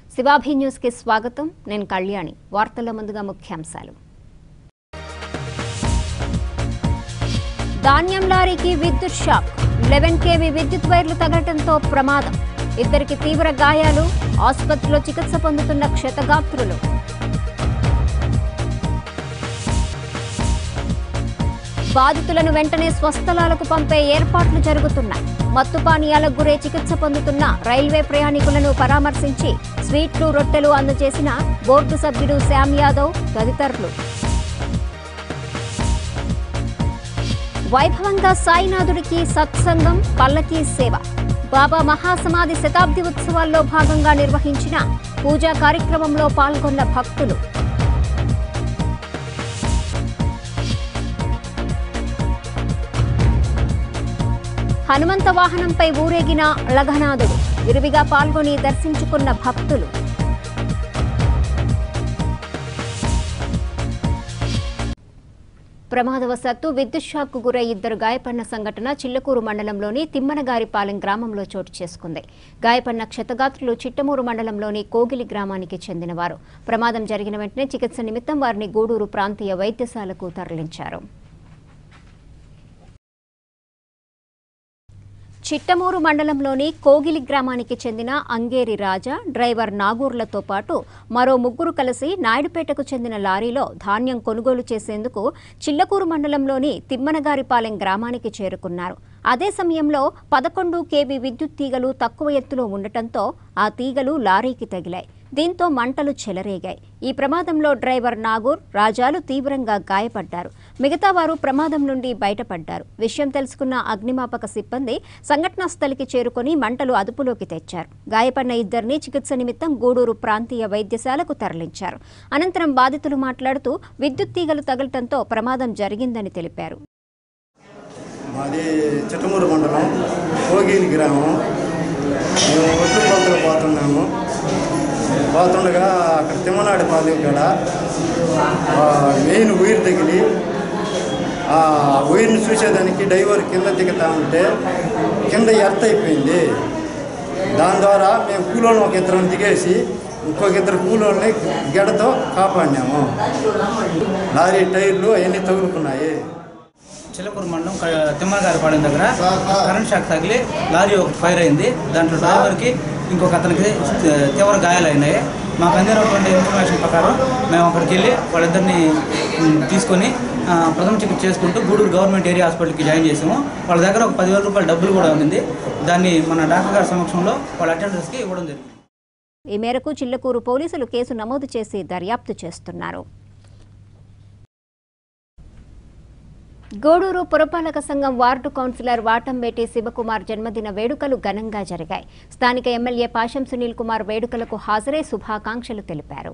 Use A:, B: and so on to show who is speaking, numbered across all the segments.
A: శివాభి news కి స్వాగతం నేను కళ్యాణి వార్తల్లో ముందుగా ముఖ్యాంశాలు ధాన్యం లారీకి విద్యుత్ షాక్ లెవెన్ కేవీ విద్యుత్ వైర్లు తగలటంతో ప్రమాదం ఇద్దరికి తీవ్ర గాయాలు ఆసుపత్రిలో చికిత్స పొందుతున్న క్షతగాత్రులు బాధితులను వెంటనే స్వస్థలాలకు పంపే ఏర్పాట్లు జరుగుతున్నాయి మత్తు పానీయాలకు గురే చికిత్స పొందుతున్న రైల్వే ప్రయాణికులను పరామర్శించి స్వీట్లు రొట్టెలు అందజేసిన బోర్డు సభ్యుడు శ్యామ్ యాదవ్ తదితరులు వైభవంగా సాయినాథుడికి సత్సంగం పల్లకీ సేవ బాబా మహాసమాధి శతాబ్ది ఉత్సవాల్లో భాగంగా నిర్వహించిన పూజా కార్యక్రమంలో పాల్గొన్న భక్తులు హనుమంత వాహనంపై ఊరేగిన లఘనాథుడు విరివిగా పాల్గొని దర్శించుకున్న భక్తులు ప్రమాదవశాత్తు విద్యుత్ షాక్కు గురై ఇద్దరు గాయపడిన సంఘటన చిల్లకూరు మండలంలోని తిమ్మనగారిపాలెం గ్రామంలో చోటు చేసుకుంది గాయపడిన క్షతగాత్రులు చిట్టమూరు మండలంలోని కోగిలి గ్రామానికి చెందినవారు ప్రమాదం జరిగిన వెంటనే చికిత్స నిమిత్తం వారిని గూడూరు ప్రాంతీయ వైద్యశాలకు తరలించారు చిట్టమూరు మండలంలోని కోగిలి గ్రామానికి చెందిన అంగేరి రాజా డ్రైవర్ నాగూర్లతో పాటు మరో ముగ్గురు కలిసి నాయుడుపేటకు చెందిన లారీలో ధాన్యం కొనుగోలు చేసేందుకు చిల్లకూరు మండలంలోని తిమ్మనగారిపాలెం గ్రామానికి చేరుకున్నారు అదే సమయంలో పదకొండు కేవీ విద్యుత్ తీగలు తక్కువ ఎత్తులో ఉండటంతో ఆ తీగలు లారీకి తగిలాయి దీంతో మంటలు చెలరేగాయి ఈ ప్రమాదంలో డ్రైవర్ నాగూర్ రాజాలు తీవ్రంగా గాయపడ్డారు మిగతా వారు ప్రమాదం నుండి బయటపడ్డారు విషయం తెలుసుకున్న అగ్నిమాపక సిబ్బంది సంఘటనా స్థలికి చేరుకొని మంటలు అదుపులోకి తెచ్చారు గాయపడిన ఇద్దరిని చికిత్స నిమిత్తం గూడూరు ప్రాంతీయ వైద్యశాలకు తరలించారు అనంతరం బాధితులు మాట్లాడుతూ విద్యుత్ తీగలు తగలటంతో ప్రమాదం జరిగిందని తెలిపారు
B: మాది చిట్టమూరు మండలం కోగిలి గ్రామం మేము ఒడ్లు కొలతలు పోతున్నాము పోతుండగా అక్కడ తిమ్మనాడి పాలెం కాడ ఆ, మెయిన్ ఉయిర్ తగిలి ఆ ఉయిర్ని చూసేదానికి డైవర్ కింద దిగుతా ఉంటే కింద ఎర్త్ అయిపోయింది దాని ద్వారా మేము కూలోని ఒక ఇద్దరు దిగేసి ఇంకొక ఇద్దరు కూలోని గెడతో కాపాడినాము లారీ టైర్లు అవన్నీ తగులుకున్నాయి
C: చిలకూరు మండలం క- తిమ్మగారిపాలెం దగ్గర కరెంట్ షాక్ తగిలి లారీ ఒక ఫైర్ అయింది దాంట్లో డ్రైవర్కి ఇంకొక అతనికి తీ- తీవ్ర గాయాలైనాయి మాకు అందినటువంటి ఇన్ఫర్మేషన్ ప్రకారం మేము అక్కడికి వెళ్ళి వాళ్ళిద్దరిని ఉమ్, తీసుకొని ఆ, ప్రథమ చికిత్స చేసుకుంటూ గూడూరు గవర్నమెంట్ ఏరియా హాస్పిటల్కి జాయిన్ చేసాము వాళ్ళ దగ్గర ఒక పదివేల రూపాయల డబ్బులు కూడా ఉంది దాన్ని మన డాక్టర్ గారి సమక్షంలో వాళ్ళ అటెండర్స్కి ఇవ్వడం జరిగింది
A: ఈ మేరకు చిల్లకూరు పోలీసులు కేసు నమోదు చేసి దర్యాప్తు చేస్తున్నారు గూడూరు పురపాలక సంఘం వార్డు కౌన్సిలర్ వాటంబేటి శివకుమార్ జన్మదిన వేడుకలు ఘనంగా జరిగాయి స్థానిక ఎమ్మెల్యే పాశం సునీల్ కుమార్ వేడుకలకు హాజరై శుభాకాంక్షలు తెలిపారు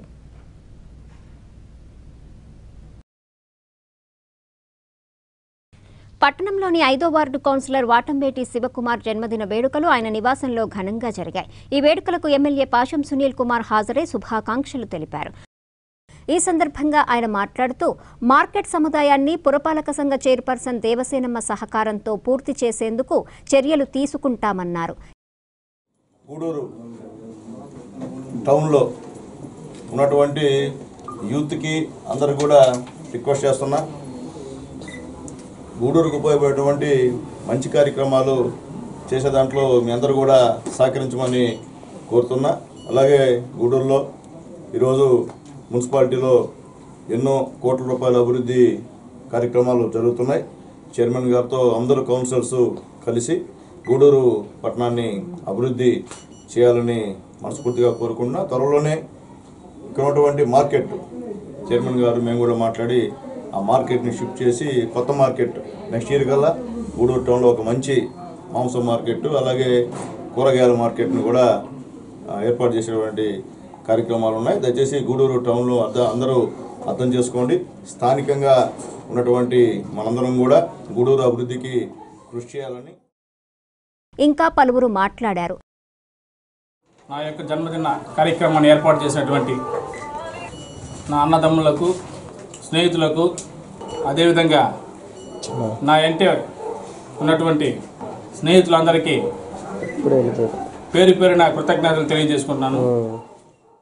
A: పట్టణంలోని ఐదో వార్డు కౌన్సిలర్ వాటంబేటి శివకుమార్ జన్మదిన వేడుకలు ఆయన నివాసంలో ఘనంగా జరిగాయి ఈ వేడుకలకు ఎమ్మెల్యే పాశం సునీల్ కుమార్ హాజరై శుభాకాంక్షలు తెలిపారు ఈ సందర్భంగా ఆయన మాట్లాడుతూ మార్కెట్ సముదాయాన్ని పురపాలక సంఘ చైర్పర్సన్ దేవసేనమ్మ సహకారంతో పూర్తి చేసేందుకు చర్యలు తీసుకుంటామన్నారు
D: గూడూరు టౌన్లో ఉన్నటువంటి యూత్కి అందరు కూడా రిక్వెస్ట్ చేస్తున్నా గూడూరుకు ఉపయోగపడేటువంటి మంచి కార్యక్రమాలు చేసే దాంట్లో మీ అందరూ కూడా సహకరించమని కోరుతున్నా అలాగే గూడూరులో ఈరోజు మున్సిపాలిటీలో ఎన్నో కోట్ల రూపాయల అభివృద్ధి కార్యక్రమాలు జరుగుతున్నాయి చైర్మన్ గారితో అందరూ కౌన్సిలర్స్ కలిసి గూడూరు పట్టణాన్ని అభివృద్ధి చేయాలని మనస్ఫూర్తిగా కోరుకుంటున్నా త్వరలోనే ఇక్కడ ఉన్నటువంటి మార్కెట్ చైర్మన్ గారు మేము కూడా మాట్లాడి ఆ మార్కెట్ని షిఫ్ట్ చేసి కొత్త మార్కెట్ నెక్స్ట్ ఇయర్ కల్లా గూడూరు టౌన్లో ఒక మంచి మాంసం మార్కెట్ అలాగే కూరగాయల మార్కెట్ని కూడా ఆ, ఏర్పాటు చేసేటువంటి కార్యక్రమాలు ఉన్నాయి దయచేసి గూడూరు టౌన్లో అర్థ అందరూ అర్థం చేసుకోండి స్థానికంగా ఉన్నటువంటి మనందరం కూడా గూడూరు అభివృద్ధికి కృషి చేయాలని
A: ఇంకా పలువురు మాట్లాడారు
E: నా యొక్క జన్మదిన కార్యక్రమాన్ని ఏర్పాటు చేసినటువంటి నా అన్నదమ్ములకు స్నేహితులకు అదేవిధంగా నా ఇంటి ఉన్నటువంటి స్నేహితులందరికీ పేరు పేరున కృతజ్ఞతలు తెలియజేసుకుంటున్నాను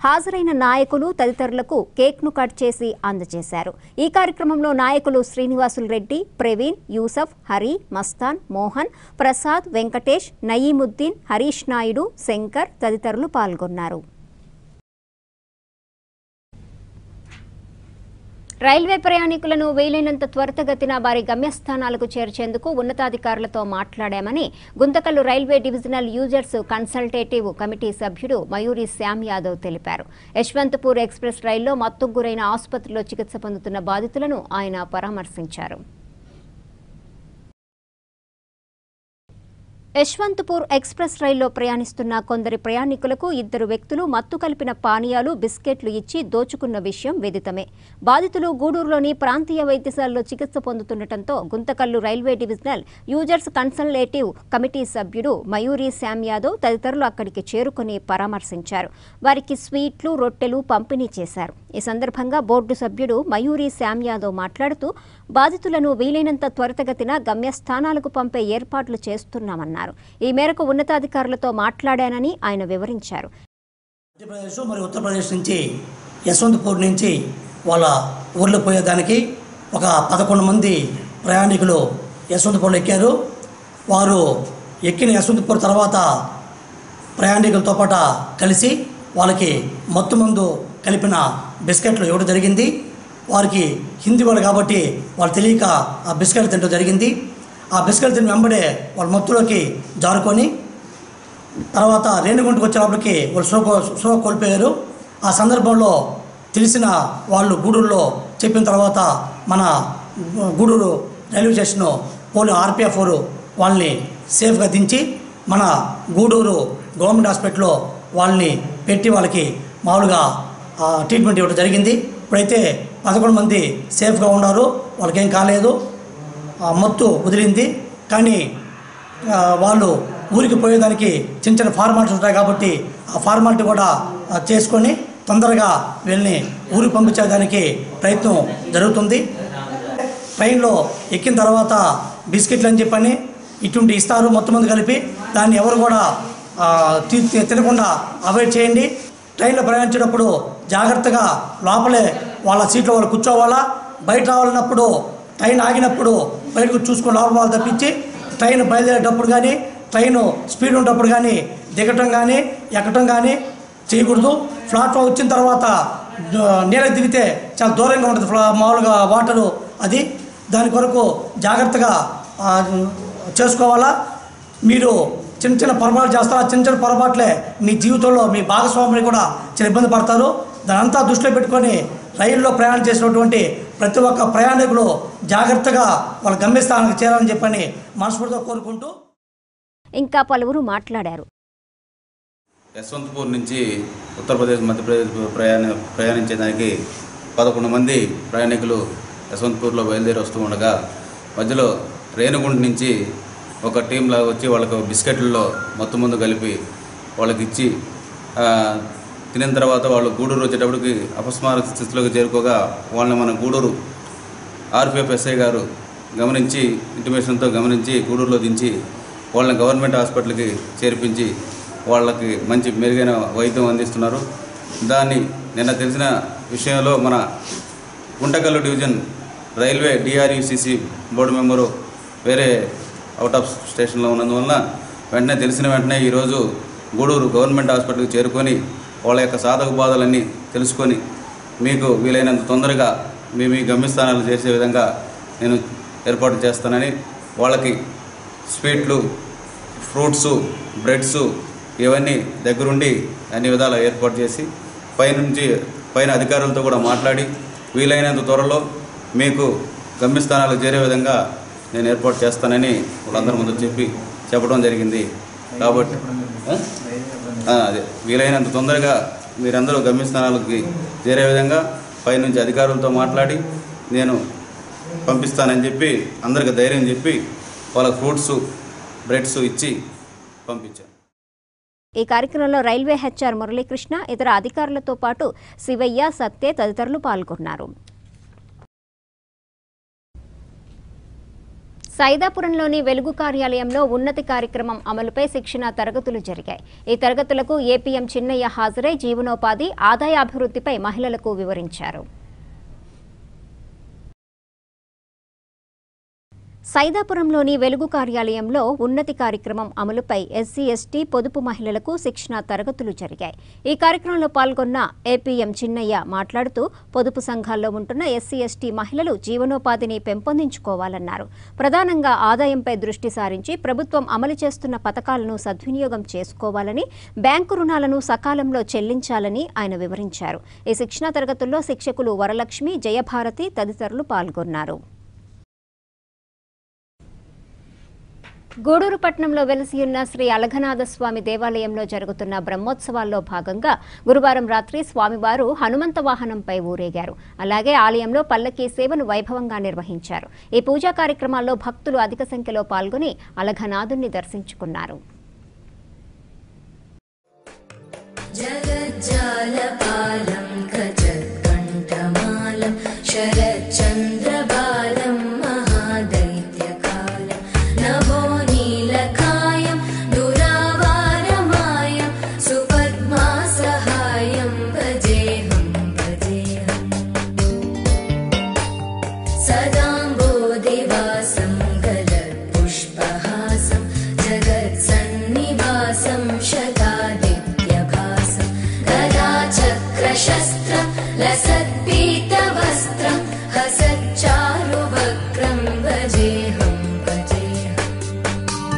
A: హాజరైన నాయకులు తదితరులకు కేక్ను కట్ చేసి అందజేశారు ఈ కార్యక్రమంలో నాయకులు శ్రీనివాసులు రెడ్డి ప్రవీణ్ యూసఫ్ హరి మస్తాన్ మోహన్ ప్రసాద్ వెంకటేష్ నయీముద్దీన్ హరీష్ నాయుడు శంకర్ తదితరులు పాల్గొన్నారు రైల్వే ప్రయాణికులను వీలైనంత త్వరితగతిన వారి గమ్యస్థానాలకు చేర్చేందుకు ఉన్నతాధికారులతో మాట్లాడామని Guntakal railway divisional users consultative committee సభ్యుడు మయూరి శ్యామ్ యాదవ్ తెలిపారు యశ్వంతపూర్ ఎక్స్ప్రెస్ రైల్లో మత్తుకు గురైన ఆసుపత్రిలో చికిత్స పొందుతున్న బాధితులను ఆయన పరామర్శించారు యశ్వంతపూర్ ఎక్స్ప్రెస్ రైల్లో ప్రయాణిస్తున్న కొందరి ప్రయాణికులకు ఇద్దరు వ్యక్తులు మత్తు కలిపిన పానీయాలు బిస్కెట్లు ఇచ్చి దోచుకున్న విషయం విదితమే బాధితులు గూడూరులోని ప్రాంతీయ వైద్యశాలలో చికిత్స పొందుతుండటంతో Guntakal railway divisional users consultative committee సభ్యుడు మయూరి శ్యామ్ యాదవ్ తదితరులు అక్కడికి చేరుకుని పరామర్శించారు వారికి స్వీట్లు రొట్టెలు పంపిణీ చేశారు ఈ సందర్భంగా బోర్డు సభ్యుడు మయూరి శ్యామ్ యాదవ్ మాట్లాడుతూ బాధితులను వీలైనంత త్వరితగతిన గమ్యస్థానాలకు పంపే ఏర్పాట్లు చేస్తున్నామన్నారు ఈ మేరకు ఉన్నతాధికారులతో మాట్లాడానని ఆయన వివరించారు
F: మధ్యప్రదేశ్ మరియు ఉత్తరప్రదేశ్ నుంచి యశ్వంతపూర్ నుంచి వాళ్ళ ఊర్లో పోయేదానికి ఒక పదకొండు మంది ప్రయాణికులు యశ్వంతపూర్లో ఎక్కారు వారు ఎక్కిన యశ్వంతపూర్ తర్వాత ప్రయాణికులతో పాటు కలిసి వాళ్ళకి మత్తు మందు కలిపిన బిస్కెట్లు ఇవ్వడం జరిగింది వారికి హిందీ వాళ్ళు కాబట్టి వాళ్ళు తెలియక ఆ బిస్కెట్లు తినడం జరిగింది ఆ బిస్కెట్ తిని వెంబడే వాళ్ళ మత్తులోకి జారుకొని తర్వాత రేణుగుంటకు వచ్చేటప్పటికి వాళ్ళు స్లో స్లో కోల్పోయారు ఆ సందర్భంలో తెలిసిన వాళ్ళు గూడూరులో చెప్పిన తర్వాత మన గూడూరు రైల్వే స్టేషన్ పోలీ ఆర్పిఎఫ్ వారు వాళ్ళని సేఫ్గా దించి మన గూడూరు గవర్నమెంట్ హాస్పిటల్లో వాళ్ళని పెట్టి వాళ్ళకి మామూలుగా ఆ, ట్రీట్మెంట్ ఇవ్వడం జరిగింది ఇప్పుడైతే పదకొండు మంది సేఫ్గా ఉన్నారు వాళ్ళకేం కాలేదు ఆ, మత్తు వదిలింది కానీ ఆ, వాళ్ళు ఊరికి పోయేదానికి చిన్న చిన్న ఫార్మాలిటీస్ ఉంటాయి కాబట్టి ఆ ఫార్మాలిటీ కూడా ఆ, చేసుకొని తొందరగా వీళ్ళని ఊరికి పంపించేదానికి ప్రయత్నం జరుగుతుంది ట్రైన్లో ఎక్కిన తర్వాత బిస్కెట్లు అని చెప్పని ఇటువంటి ఇస్తారు మొత్తం మంది కలిపి దాన్ని ఎవరు కూడా ఆ, తి- తి- తినకుండా అవాయిడ్ చేయండి ట్రైన్లో ప్రయాణించేటప్పుడు జాగ్రత్తగా లోపలే వాళ్ళ సీట్లో వాళ్ళు కూర్చోవాలా బయట రావాలన్నప్పుడు ట్రైన్ ఆగినప్పుడు బయటకు చూసుకొని లోపల వాళ్ళు తప్పించి ట్రైన్ బయలుదేరేటప్పుడు కానీ ట్రైన్ స్పీడ్ ఉన్నప్పుడు కానీ దిగటం కానీ ఎక్కటం కానీ చేయకూడదు ప్లాట్ఫామ్ వచ్చిన తర్వాత ద- నీళ్ళకి దిగితే చాలా దూరంగా ఉంటుంది ఫ్లా మామూలుగా వాటరు అది దాని కొరకు జాగ్రత్తగా ఆ, చేసుకోవాలా మీరు చిన్న చిన్న పొరపాట్లు చేస్తారా చిన్న చిన్న పొరపాట్లే మీ జీవితంలో మీ భాగస్వామిని కూడా చాలా ఇబ్బంది పడతారు దాని అంతా దృష్టిలో పెట్టుకొని రైల్లో ప్రయాణం చేసినటువంటి ప్రతి ఒక్క ప్రయాణికులు జాగ్రత్తగా వాళ్ళ గమ్యస్థానానికి చేరాలని చెప్పని మనస్ఫూర్తిగా కోరుకుంటూ
A: ఇంకా పలువురు మాట్లాడారు
G: యశ్వంతపూర్ నుంచి ఉత్తరప్రదేశ్ మధ్యప్రదేశ్ ప్రయాణ ప్రయాణించేదానికి పదకొండు మంది ప్రయాణికులు యశ్వంతపూర్లో బయలుదేరి వస్తూ ఉండగా మధ్యలో రేణుగుంట నుంచి ఒక టీం లాగా వచ్చి వాళ్ళకు బిస్కెట్లలో మొత్తం ముందు కలిపి వాళ్ళకి ఇచ్చి ఆ, తినిన తర్వాత వాళ్ళు గూడూరు వచ్చేటప్పటికి అపస్మారక స్థితిలోకి చేరుకోగా వాళ్ళని మన గూడూరు ఆర్పిఎఫ్ ఎస్ఐ గారు గమనించి ఇంటిమేషన్తో గమనించి గూడూరులో దించి వాళ్ళని గవర్నమెంట్ హాస్పిటల్కి చేర్పించి వాళ్ళకి మంచి మెరుగైన వైద్యం అందిస్తున్నారు దాన్ని నిన్న తెలిసిన విషయంలో మన Guntakal division railway DRUCC board member వేరే అవుట్ ఆఫ్ స్టేషన్లో ఉన్నందువలన వెంటనే తెలిసిన వెంటనే ఈరోజు గూడూరు గవర్నమెంట్ హాస్పిటల్కి చేరుకొని వాళ్ళ యొక్క సాధక బాధలన్నీ తెలుసుకొని మీకు వీలైనంత తొందరగా మీ మీ గమ్యస్థానాలు చేసే విధంగా నేను ఏర్పాటు చేస్తానని వాళ్ళకి స్వీట్లు ఫ్రూట్స్ బ్రెడ్స్ ఇవన్నీ దగ్గరుండి అన్ని విధాలా ఏర్పాటు చేసి పైనుంచి పైన అధికారులతో కూడా మాట్లాడి వీలైనంత త్వరలో మీకు గమ్యస్థానాలకు చేరే విధంగా నేను ఏర్పాటు చేస్తానని వాళ్ళందరి ముందు చెప్పి చెప్పడం జరిగింది కాబట్టి ఆ? ఆ, అదే వీలైనంత తొందరగా మీరందరూ గమ్యస్థానాలకి చేరే విధంగా పైనుంచి అధికారులతో మాట్లాడి నేను పంపిస్తానని చెప్పి అందరికి ధైర్యం చెప్పి వాళ్ళకి ఫ్రూట్స్ బ్రెడ్స్ ఇచ్చి పంపించాను
A: ఈ కార్యక్రమంలో రైల్వే హెచ్ఆర్ మురళీకృష్ణ ఇతర అధికారులతో పాటు శివయ్య సత్తే తదితరులు పాల్గొన్నారు సైదాపురంలోని వెలుగు కార్యాలయంలో ఉన్నతి కార్యక్రమం అమలుపై శిక్షణ తరగతులు జరిగాయి ఈ తరగతులకు ఏపీఎం చిన్నయ్య హాజరై జీవనోపాధి ఆదాయ అభివృద్ధిపై మహిళలకు వివరించారు సైదాపురంలోని వెలుగు కార్యాలయంలో ఉన్నతి కార్యక్రమం అమలుపై ఎస్సీ ఎస్టీ పొదుపు మహిళలకు శిక్షణ తరగతులు జరిగాయి ఈ కార్యక్రమంలో పాల్గొన్న ఏపీఎం చిన్నయ్య మాట్లాడుతూ పొదుపు సంఘాల్లో ఉంటున్న ఎస్సీ ఎస్టీ మహిళలు జీవనోపాధిని పెంపొందించుకోవాలన్నారు ప్రధానంగా ఆదాయంపై దృష్టి సారించి ప్రభుత్వం అమలు చేస్తున్న పథకాలను సద్వినియోగం చేసుకోవాలని బ్యాంకు రుణాలను సకాలంలో చెల్లించాలని ఆయన వివరించారు ఈ శిక్షణ తరగతుల్లో శిక్షకులు వరలక్ష్మి జయభారతి తదితరులు పాల్గొన్నారు గూడూరు పట్టణంలో వెలిసి ఉన్న శ్రీ అలఘనాథ స్వామి దేవాలయంలో జరుగుతున్న బ్రహ్మోత్సవాల్లో భాగంగా గురువారం రాత్రి స్వామివారు హనుమంత వాహనంపై ఊరేగారు అలాగే ఆలయంలో పల్లకీ సేవను వైభవంగా నిర్వహించారు ఈ పూజా కార్యక్రమాల్లో భక్తులు అధిక సంఖ్యలో పాల్గొని అలఘనాథుణ్ణి దర్శించుకున్నారు
H: जगज्जालपालं खचत्कण्ठमालं शरच्चन्द्रबालं महादैत्यकालं नभो नीलकायं दुरावारमायं सुपद्मासहायं भजेऽहं भजेऽहम् सदाम्बोदिवासं गलत्पुष्पहासं जगत्सन्निवासं शतादित्यभासं गदाचक्रशस्त्रं लसत्पीतवस्त्रं हसच्चारुवक्त्रं भजेऽहं भजेऽहम्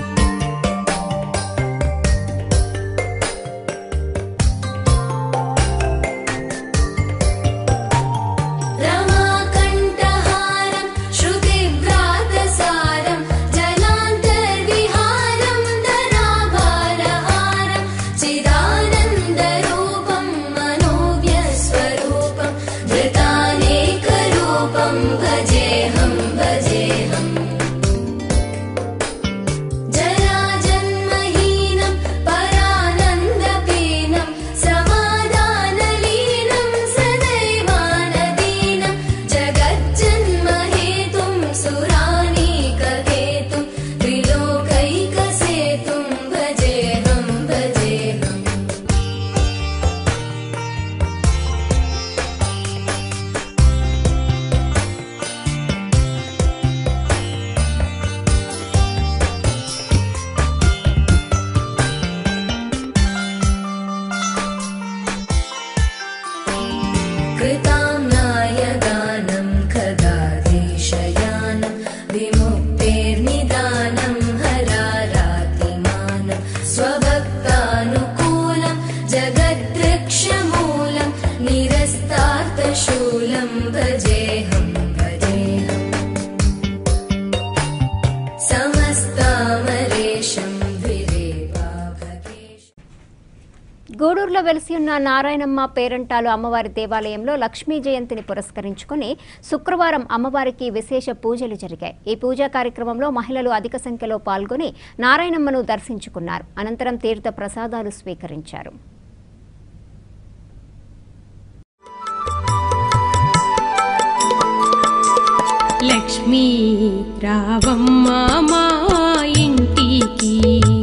H: रमाकण्ठहारं श्रुतिव्रातसारं जलान्तर्विहारं धराभारहारं चिदानन्दरूपं मनोव्यस्वरूपं धृतानेकरूपं भजेऽहं भजेऽहम् जराजन्महीनं परानन्दपीनं समाधानलीनं सदैवानदीनं जगज्जन्महेतुं सुरानीककेतुं त्रिलोकैकसेतुं भजेऽहं भजेऽहम् कृताम्नायगानं खगाधीशयानं विमुक्तेर्निदानं हरारातिमानं स्वभक्तानुकूलं जगद्वृक्षमूलं निरस्तार्थशूलं भजेऽहं भजेऽहम् समस्तामरेशं द्विरेवाभकेश
A: గూడూరులో వెలిసి ఉన్న నారాయణమ్మ పేరంటాలు అమ్మవారి దేవాలయంలో లక్ష్మీ జయంతిని పురస్కరించుకుని శుక్రవారం అమ్మవారికి విశేష పూజలు జరిగాయి ఈ పూజా కార్యక్రమంలో మహిళలు అధిక సంఖ్యలో పాల్గొని నారాయణమ్మను దర్శించుకున్నారు అనంతరం తీర్థ ప్రసాదాలు స్వీకరించారు
I: లక్ష్మీ రావమ్మ మా ఇంటికి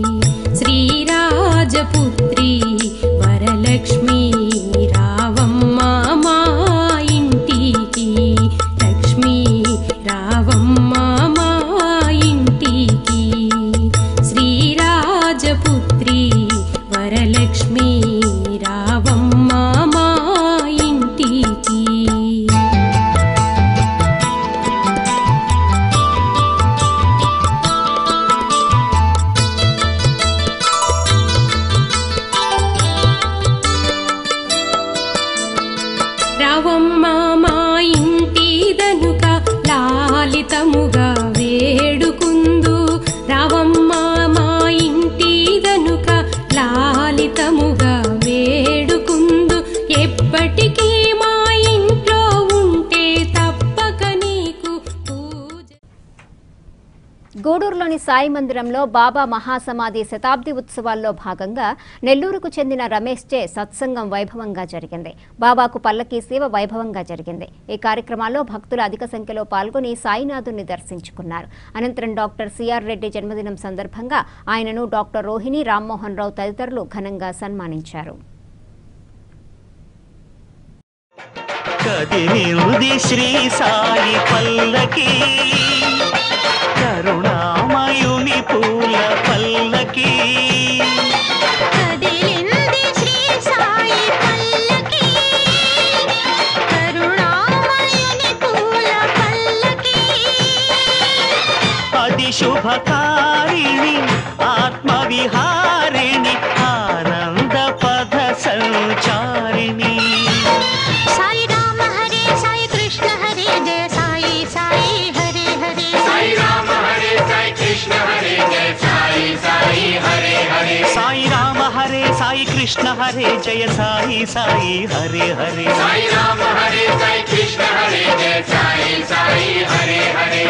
I: శ్రీరాజపుత్రి వరలక్ష్మీ రావమ్మ మా ఇంటికి లక్ష్మీ రావమ్మ మా ఇంటికి శ్రీరాజపుత్రి వరలక్ష్మీ రావమ్మ మా ఇంటికి రావమ్మ మా ఇంటి దనుక లాలితముగా వేడుకుందు రావమ్మ మా ఇంటి దనుక లాలితముగా వేడుకుందు ఎప్పటికీ మా ఇంట్లో ఉంటే తప్పక నీకు పూజ
A: గూడూరులోని సాయి మందిరంలో బాబా మహాసమాధి శతాబ్ది ఉత్సవాల్లో భాగంగా నెల్లూరుకు చెందిన రమేష్ చే సత్సంగం వైభవంగా జరిగింది బాబాకు పల్లకీ సేవ వైభవంగా జరిగింది ఈ కార్యక్రమాల్లో భక్తులు అధిక సంఖ్యలో పాల్గొని సాయినాథుని దర్శించుకున్నారు అనంతరం డాక్టర్ సిఆర్ రెడ్డి జన్మదినం సందర్భంగా ఆయనను డాక్టర్ రోహిణి రామ్మోహన్ రావు తదితరులు ఘనంగా సన్మానించారు
J: కదిలింది శ్రీ సాయి పల్లకి కరుణామయుని పూల పల్లకి
I: కదిలింది శ్రీ సాయి పల్లకి కరుణామయుని పూల పల్లకి
J: అది శుభకారిణి ఆత్మవిహారిణి ఆనంద పద సంచారిణి
I: సాయి రామ హరే సాయి కృష్ణ హరే జయ సాయి సాయి హరే హరే సాయి రామ హరే సాయి కృష్ణ హరే జయ సాయి సాయి హరే హరే
J: సాయి రామ హరే సాయి కృష్ణ హరే జయ సాయి సాయి హరే హరే
I: సాయి రామ హరే సాయి కృష్ణ హరే జయ సాయి సాయి హరే హరే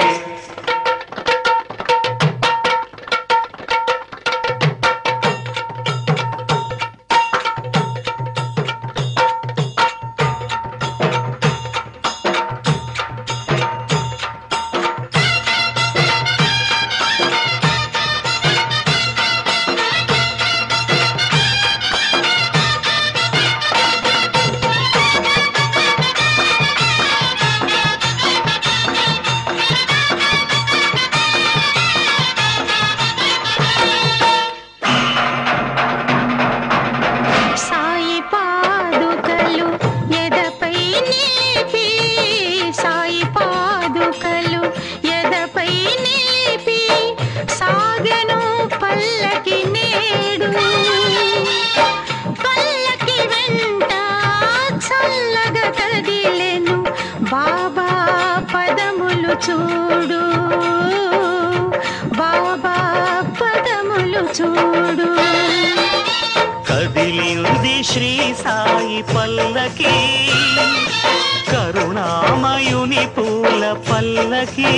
I: సాయి పాదుకలు ఎదపై నిలిపి సాయి పాదుకలు ఎదపై నిలిపి సాగను పల్లకి నేడు పల్లకి వెంట చల్లగా కదిలెను బాబా పదములు చూడు బాబా పదములు చూడు
J: కదిలింది శ్రీ సాయి పల్లకి కరుణామయుని పూల పల్లకి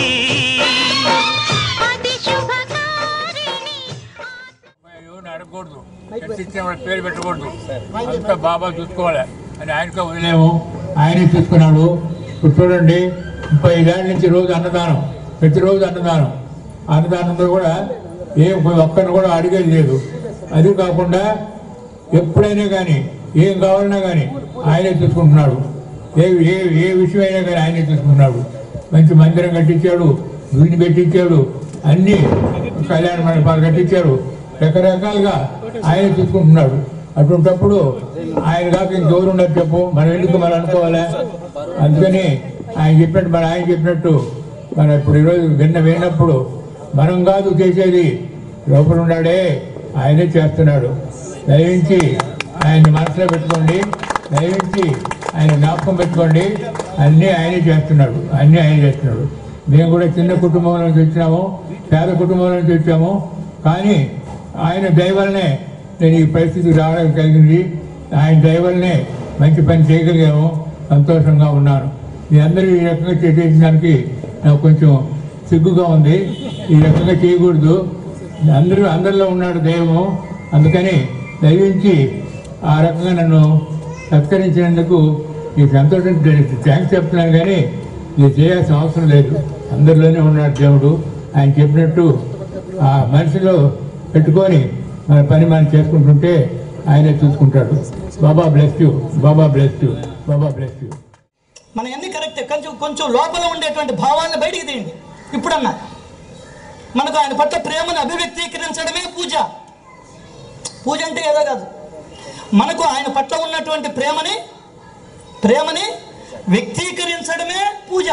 I: అది శుభకారిణి
E: ఎవరిని అడగకూడదు ఎంత ఇచ్చిన వాడి పేరు పెట్టకూడదు అంతా బాబా చూసుకోవాలి అని ఆయనకే వదిలేము ఆయనే చూసుకున్నాడు ఇప్పుడు చూడండి ముప్పై ఐదేళ్ళ నుంచి రోజు అన్నదానం ప్రతిరోజు అన్నదానం అన్నదానంలో కూడా ఏం ఒక్కరిని కూడా అడిగేది లేదు అది కాకుండా ఎప్పుడైనా కానీ ఏం కావాలన్నా కానీ ఆయనే చూసుకుంటున్నాడు ఏ ఏ ఏ విషయం అయినా కానీ ఆయనే చూసుకుంటున్నాడు మంచి మందిరం కట్టించాడు గుడిని పెట్టించాడు అన్ని కళ్యాణ మండపాలు కట్టించారు రకరకాలుగా ఆయన చూసుకుంటున్నాడు అటువంటప్పుడు ఆయన కాక ఇంకెవరు ఉన్నారు చెప్పు మనం ఎందుకు మనం అనుకోవాలా అందుకని ఆయన చెప్పినట్టు మన ఆయన చెప్పినట్టు మనం ఇప్పుడు ఈరోజు విన్న విన్నప్పుడు మనం కాదు చేసేది లోపల ఉన్నాడే ఆయనే చేస్తున్నాడు దయించి ఆయన్ని మనసులో పెట్టుకోండి దయించి ఆయన జ్ఞాపకం పెట్టుకోండి అన్నీ ఆయనే చేస్తున్నాడు అన్నీ ఆయన చేస్తున్నాడు మేము కూడా చిన్న కుటుంబం నుంచి వచ్చినాము పేద కుటుంబం నుంచి వచ్చాము కానీ ఆయన దయవలనే నేను ఈ పరిస్థితికి రావడం కలిగింది ఆయన దయవలనే మంచి పని చేయగలిగాము సంతోషంగా ఉన్నాను మీ అందరూ ఈ రకంగా చేసేసడానికి నాకు కొంచెం సిగ్గుగా ఉంది ఈ రకంగా చేయకూడదు అందరూ అందరిలో ఉన్నాడు దైవము అందుకని దయించి ఆ రకంగా నన్ను సత్కరించినందుకు ఈ సంతోషం థ్యాంక్స్ చెప్తున్నాను కానీ ఇది చేయాల్సిన అవసరం లేదు అందరిలోనే ఉన్నాడు దేవుడు ఆయన చెప్పినట్టు ఆ మనసులో పెట్టుకొని మన పని మనం చేసుకుంటుంటే ఆయనే చూసుకుంటాడు Baba bless you Baba bless you Baba bless you
F: మన అన్ని కరెక్టే కొంచెం కొంచెం లోపల ఉండేటువంటి భావాలను బయటికి తీయండి ఇప్పుడన్నా మనకు ఆయన పట్ల ప్రేమను అభివ్యక్తీకరించడమే పూజ పూజ అంటే ఏదో కాదు మనకు ఆయన పట్ల ఉన్నటువంటి ప్రేమని ప్రేమని వ్యక్తీకరించడమే పూజ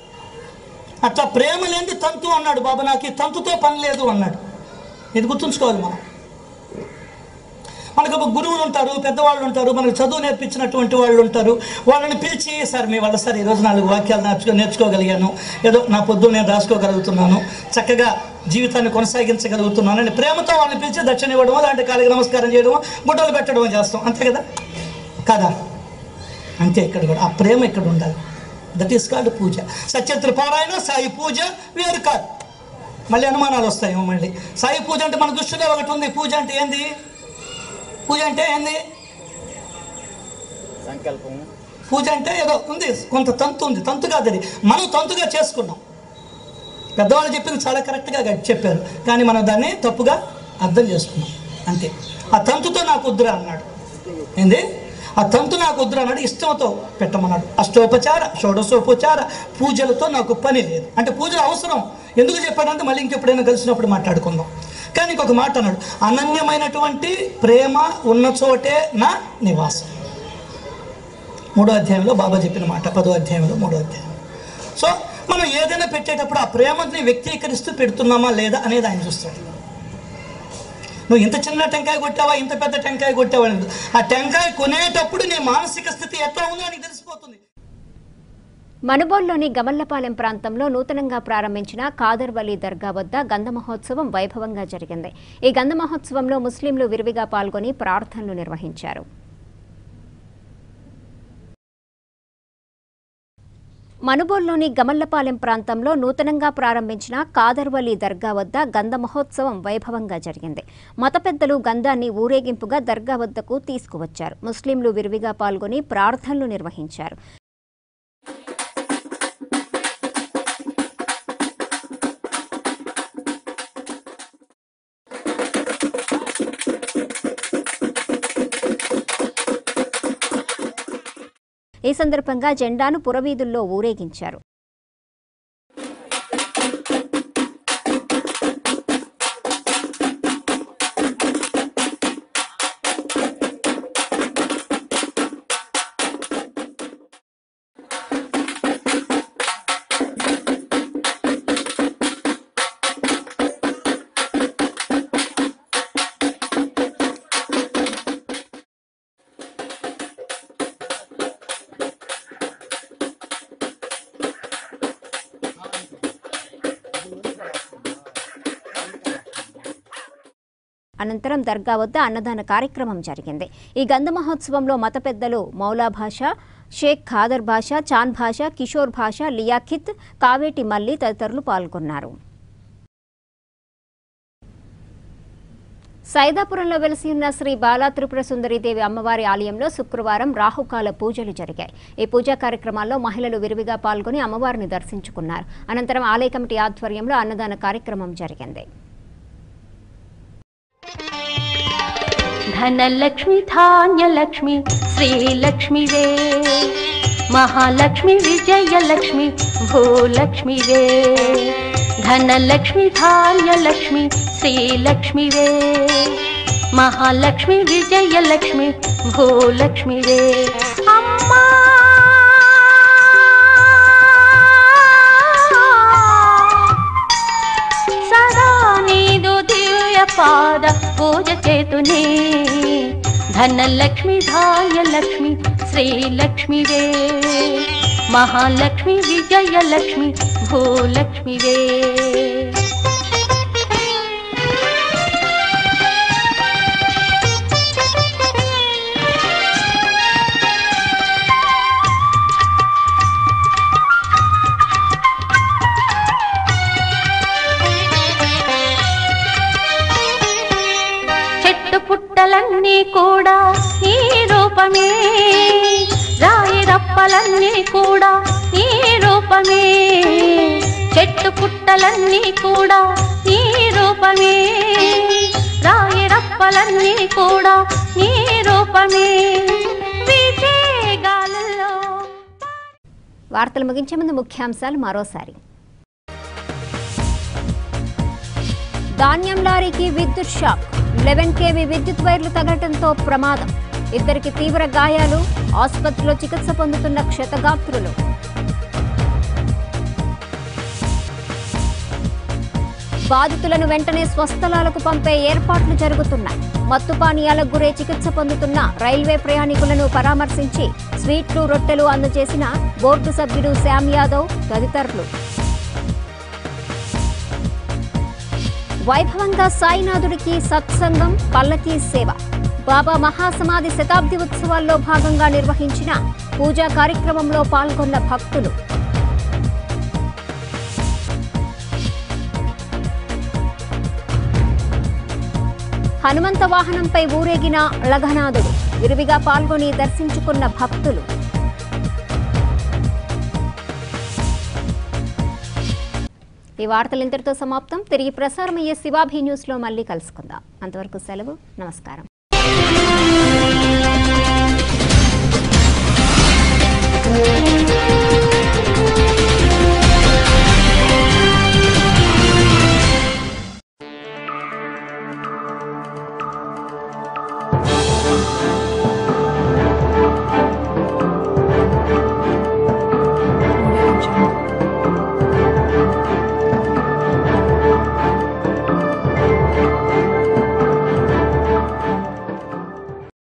F: అట్లా ప్రేమ లేని తంతు అన్నాడు బాబా నాకు ఈ తంతుతో పని లేదు అన్నాడు ఇది గుర్తుంచుకోవాలి మనం మనకు ఒక గురువులు ఉంటారు పెద్దవాళ్ళు ఉంటారు మనకు చదువు నేర్పించినటువంటి వాళ్ళు ఉంటారు వాళ్ళని పిలిచి సార్ మీ వల్ల సార్ ఈరోజు నాలుగు వాక్యాలు నేర్చుకో నేర్చుకోగలిగాను ఏదో నా పొద్దు నేను రాసుకోగలుగుతున్నాను చక్కగా జీవితాన్ని కొనసాగించగలుగుతున్నాను అని ప్రేమతో వాళ్ళని పిలిచి దక్షిణ ఇవ్వడమో అలాంటి కాళ్ళకి నమస్కారం చేయడమో గుడ్డలు పెట్టడమో చేస్తాం అంతే కదా కదా అంతే ఇక్కడ కూడా ఆ ప్రేమ ఇక్కడ ఉండాలి దట్ ఈస్ కాల్డ్ పూజ సత్యత్ర పారాయణ సాయి పూజ వేరు కాదు మళ్ళీ అనుమానాలు వస్తాయేమో మళ్ళీ సాయి పూజ అంటే మన దృష్టిలో ఒకటి ఉంది పూజ అంటే ఏంది పూజ అంటే ఏంది పూజ అంటే ఏదో ఉంది కొంత తంతు ఉంది తంతు కాదు అది మనం తంతుగా చేసుకున్నాం పెద్దవాళ్ళు చెప్పింది చాలా కరెక్ట్గా చెప్పారు కానీ మనం దాన్ని తప్పుగా అర్థం చేసుకున్నాం అంతే ఆ తంతుతో నాకు వద్దురా అన్నాడు ఏంది ఆ తంతు నాకు వద్దురా అన్నాడు ఇష్టంతో పెట్టమన్నాడు అష్టోపచార షోడశోపచార పూజలతో నాకు పని లేదు అంటే పూజలు అవసరం ఎందుకు చెప్పాడంటే మళ్ళీ ఇంకెప్పుడైనా కలిసినప్పుడు మాట్లాడుకుందాం కానీ ఇంకొక మాట అన్నాడు అనన్యమైనటువంటి ప్రేమ ఉన్న చోటే నా నివాసం మూడో అధ్యాయంలో బాబా చెప్పిన మాట పదో అధ్యాయంలో మూడో అధ్యాయం సో మనం ఏదైనా పెట్టేటప్పుడు ఆ ప్రేమని వ్యక్తీకరిస్తూ పెడుతున్నామా లేదా అనేది ఆయన చూస్తాడు నువ్వు ఇంత చిన్న టెంకాయ కొట్టావా ఇంత పెద్ద టెంకాయ కొట్టావా అనేది ఆ టెంకాయ కొనేటప్పుడు నీ మానసిక స్థితి ఎట్లా ఉందో నీకు తెలిసిపోతుంది
A: మనుబోల్లోని గమల్లపాలెం ప్రాంతంలో నూతనంగా ప్రారంభించిన కాదర్ వలీ దర్గా వద్ద గంధ మహోత్సవం వైభవంగా జరిగింది ఈ గంధ మహోత్సవంలో ముస్లింలు విరివిగా పాల్గొని ప్రార్థనలు నిర్వహించారు మనుబోల్లోని గమల్లపాలెం ప్రాంతంలో నూతనంగా ప్రారంభించిన కాదర్వలి దర్గా వద్ద గంధ మహోత్సవం వైభవంగా జరిగింది మత పెద్దలు గంధాన్ని ఊరేగింపుగా దర్గా వద్దకు తీసుకువచ్చారు ముస్లింలు విరివిగా పాల్గొని ప్రార్థనలు నిర్వహించారు ఈ సందర్భంగా జెండాను పురవీధుల్లో ఊరేగించారు అనంతరం దర్గా వద్ద అన్నదాన కార్యక్రమం జరిగింది ఈ గంధ మహోత్సవంలో మత పెద్దలు మౌలా భాష షేక్ ఖాదర్ భాష చాన్ భాష కిషోర్ భాష లియాఖిత్ కావేటి మల్లి తదితరులు పాల్గొన్నారు సైదాపురంలో వెలిసి ఉన్న శ్రీ బాలా త్రిపుర సుందరీదేవి అమ్మవారి ఆలయంలో శుక్రవారం రాహుకాల పూజలు జరిగాయి ఈ పూజా కార్యక్రమాల్లో మహిళలు విరివిగా పాల్గొని అమ్మవారిని దర్శించుకున్నారు అనంతరం ఆలయ కమిటీ ఆధ్వర్యంలో అన్నదాన కార్యక్రమం జరిగింది
K: ధనలక్ష్మి ధాన్యలక్ష్మి శ్రీలక్ష్మి వే మహాలక్ష్మి విజయలక్ష్మి భూలక్ష్మి వే ధనలక్ష్మి ధాన్యలక్ష్మి శ్రీలక్ష్మి వే మహాలక్ష్మి విజయలక్ష్మి భూలక్ష్మి వే అమ్మా సదా నీదు దివ్య పాద పూజ చేతునే ధనలక్ష్మి ధాన్యలక్ష్మి శ్రీలక్ష్మి వే మహాలక్ష్మి విజయలక్ష్మి భూలక్ష్మి వే చెట్టు పుట్టలన్నీ కూడా ఈ రూపమే రాయి రప్పలన్నీ కూడా ఈ రూపమే చెట్టు పుట్టలన్నీ కూడా ఈ రూపమే రాయి రప్పలన్నీ కూడా ఈ రూపమే విజయగాలలో
A: వార్తలు ముగించే ముందు ముఖ్యాంశాలు మరోసారి ధాన్యం లారీకి విద్యుత్ షాక్ లెవెన్ కేవీ విద్యుత్ వైర్లు తగలటంతో ప్రమాదం ఇద్దరికి తీవ్ర గాయాలు ఆసుపత్రిలో చికిత్స పొందుతున్న క్షతగాత్రులు బాధితులను వెంటనే స్వస్థలాలకు పంపే ఏర్పాట్లు జరుగుతున్నాయి మత్తు పానీయాలకు గురై చికిత్స పొందుతున్న రైల్వే ప్రయాణికులను పరామర్శించి స్వీట్లు రొట్టెలు అందజేసిన బోర్డు సభ్యుడు శ్యామ్ యాదవ్ తదితరులు వైభవంగా సాయినాథుడికి సత్సంగం పల్లకీ సేవ బాబా మహాసమాధి శతాబ్ది ఉత్సవాల్లో భాగంగా నిర్వహించిన పూజా కార్యక్రమంలో పాల్గొన్న భక్తులు హనుమంత వాహనంపై ఊరేగిన అళఘనాథుడు విరివిగా పాల్గొని దర్శించుకున్న భక్తులు ఈ వార్తలు ఇంతటితో సమాప్తం తిరిగి ప్రసారమయ్యే శివాభి న్యూస్లో మళ్ళీ కలుసుకుందాం అంతవరకు సెలవు నమస్కారం